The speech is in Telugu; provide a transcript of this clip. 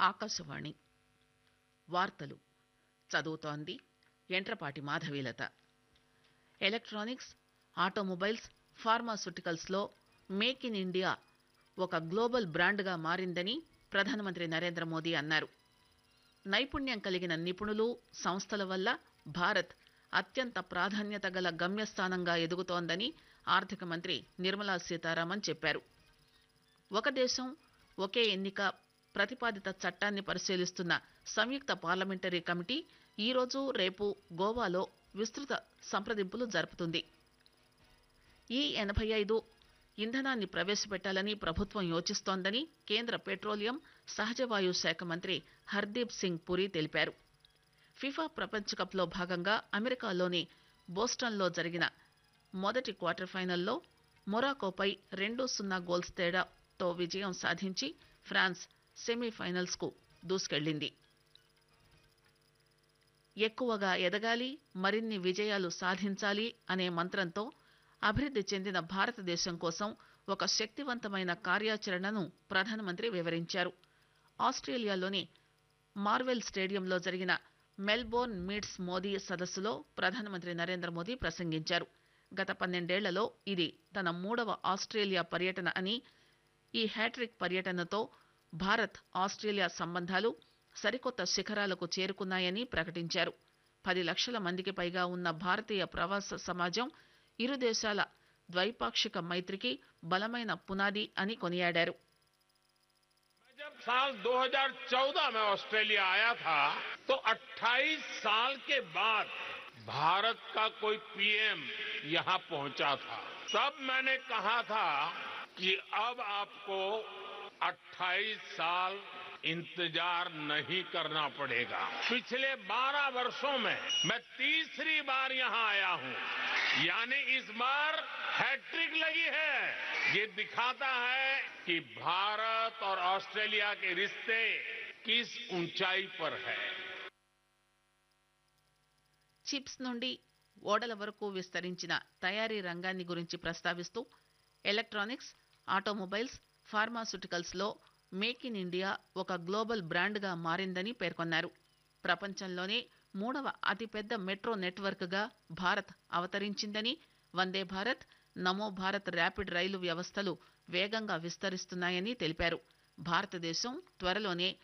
ఆకాశవాణి వార్తలు చదువుతోంది ఎంట్రపాటి మాధవీలత ఎలక్ట్రానిక్స్ ఆటోమొబైల్స్ ఫార్మాస్యూటికల్స్లో మేక్ ఇన్ ఇండియా ఒక గ్లోబల్ బ్రాండ్గా మారిందని ప్రధానమంత్రి నరేంద్ర మోదీ అన్నారు నైపుణ్యం కలిగిన నిపుణులు సంస్థల వల్ల భారత్ అత్యంత ప్రాధాన్యత గల గమ్యస్థానంగా ఎదుగుతోందని ఆర్థిక మంత్రి నిర్మలా సీతారామన్ చెప్పారు ఒక దేశం ఒకే ఎన్నిక ప్రతిపాదిత చట్టాన్ని పరిశీలిస్తున్న సంయుక్త పార్లమెంటరీ కమిటీ ఈరోజు రేపు గోవాలో విస్తృత సంప్రదింపులు జరుపుతుంది ఈ ఎనభై ఐదు ఇంధనాన్ని ప్రవేశపెట్టాలని ప్రభుత్వం యోచిస్తోందని కేంద్ర పెట్రోలియం సహజవాయు శాఖ మంత్రి హర్దీప్ సింగ్ పురి తెలిపారు ఫిఫా ప్రపంచ కప్లో భాగంగా అమెరికాలోని బోస్టన్లో జరిగిన మొదటి క్వార్టర్ ఫైనల్లో మొరాకోపై రెండు సున్నా గోల్స్ తేడాతో విజయం సాధించి ఫ్రాన్స్ సెమీఫైనల్స్కు దూసుకెళ్లింది ఎక్కువగా ఎదగాలి మరిన్ని విజయాలు సాధించాలి అనే మంత్రంతో అభివృద్ధి చెందిన భారతదేశం కోసం ఒక శక్తివంతమైన కార్యాచరణను ప్రధానమంత్రి వివరించారు ఆస్ట్రేలియాలోని మార్వెల్ స్టేడియంలో జరిగిన మెల్బోర్న్ మీట్స్ మోదీ సదస్సులో ప్రధానమంత్రి నరేంద్ర మోదీ ప్రసంగించారు గత పన్నెండేళ్లలో ఇది తన మూడవ ఆస్ట్రేలియా పర్యటన అని ఈ హ్యాట్రిక్ పర్యటనతో భారత్ ఆస్ట్రేలియా సంబంధాలు సరికొత్త శిఖరాలకు చేరుకున్నాయని ప్రకటించారు పది లక్షల మందికి పైగా ఉన్న భారతీయ ప్రవాస సమాజం ఇరు దేశాల ద్వైపాక్షిక మైత్రికి బలమైన పునాది అని కొనియాడారు जब साल 2014 में ऑस्ट्रेलिया आया था तो 28 साल के बाद भारत का कोई पीएम यहां पहुंचा था तब मैंने कहा था कि अब आपको 28 साल इंतजार नहीं करना पड़ेगा पिछले 12 वर्षों में मैं तीसरी बार यहां आया हूं यानी इस बार हैट्रिक लगी है ये दिखाता है कि भारत और ऑस्ट्रेलिया के रिश्ते किस ऊंचाई पर है చిప్స్ నుండి ఓడల వరకు విస్తరించిన తయారీ రంగాన్ని గురించి ప్రస్తావిస్తూ ఎలక్ట్రానిక్స్ ఆటోమొబైల్స్ ఫార్మాస్యూటికల్స్ లో మేక్ ఇన్ ఇండియా ఒక గ్లోబల్ బ్రాండ్గా మారిందని పేర్కొన్నారు ప్రపంచంలోనే మూడవ అతిపెద్ద మెట్రో నెట్వర్క్ గా భారత్ అవతరించిందని వందే భారత్ నమో భారత్ ర్యాపిడ్ రైలు వ్యవస్థలు వేగంగా విస్తరిస్తున్నాయని తెలిపారు భారతదేశం త్వరలోనే